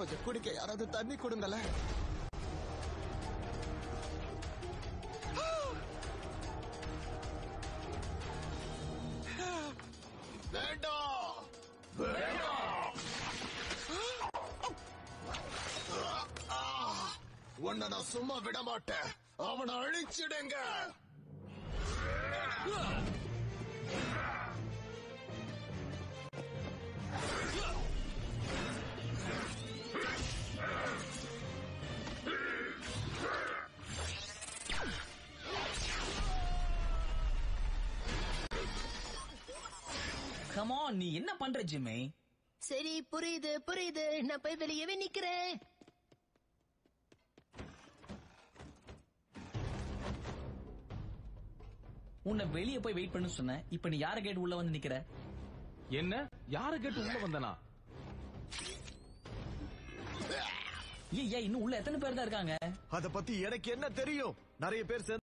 கொஞ்சம் குடிக்க யாராவது தண்ணி கொடுங்களேன் வேண்டாம் வேண்டாம் ஆ, உன்னை நான் சும்மா விட மாட்டேன் அவனை அழிச்சிடுங்க கமான் நீ என்ன பண்ற ஜிம்மி சரி புரியுது புரியுது நான் போய் வெளியவே நிக்கிறேன் உன்னை வெளியே போய் வெயிட் பண்ணு சொன்ன இப்ப நீ யார கேட்டு உள்ள வந்து நிக்கிற என்ன யார கேட்டு உள்ள வந்தனா ஏய் ஏய், இன்னும் உள்ள எத்தனை பேர் தான் இருக்காங்க அத பத்தி எனக்கு என்ன தெரியும் நிறைய பேர் சேர்ந்து